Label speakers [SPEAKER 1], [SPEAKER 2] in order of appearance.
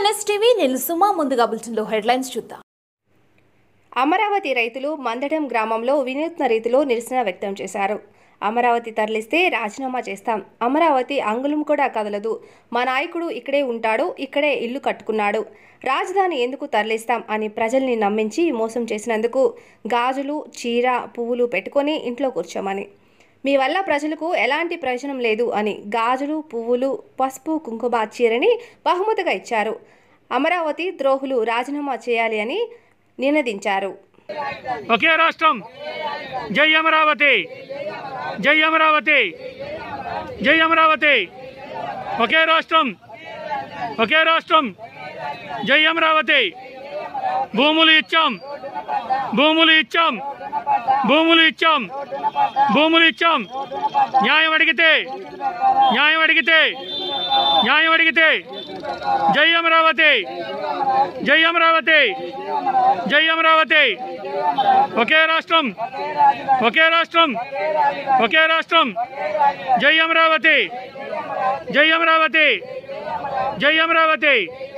[SPEAKER 1] NS TV నేను సుమా ముందుగా బులెటిన్లో హెడ్లైన్స్ చూద్దాం
[SPEAKER 2] అమరావతి రైతులు మందడం గ్రామంలో వినూత్న రీతిలో నిరసన వ్యక్తం చేశారు అమరావతి తరలిస్తే రాజీనామా చేస్తాం అమరావతి అంగుళం కూడా కదలదు మా నాయకుడు ఇక్కడే ఉంటాడు ఇక్కడే ఇల్లు కట్టుకున్నాడు రాజధాని ఎందుకు తరలిస్తాం అని ప్రజల్ని నమ్మించి మోసం చేసినందుకు గాజులు చీర పువ్వులు పెట్టుకొని ఇంట్లో కూర్చోమని మీ వల్ల ప్రజలకు ఎలాంటి ప్రయోజనం లేదు అని గాజులు పువ్వులు పసుపు కుంకుమ చీరని బహుమతిగా ఇచ్చారు అమరావతి ద్రోహులు రాజీనామా చేయాలి అని నినదించారు
[SPEAKER 3] ఒకే రాష్ట్రం జై అమరావతి జై అమరావతి జై అమరావతి ఒకే రాష్ట్రం ఒకే రాష్ట్రం జై అమరావతి భూములు ఇచ్చాం భూములు ఇచ్చాం భూములు ఇచ్చాం భూములు ఇచ్చాం న్యాయం అడిగితే న్యాయం అడిగితే న్యాయం అడిగితే జై అమరావతి జై అమరావతి జై అమరావతి ఒకే రాష్ట్రం ఒకే రాష్ట్రం ఒకే రాష్ట్రం జై అమరావతి జై అమరావతి జై అమరావతి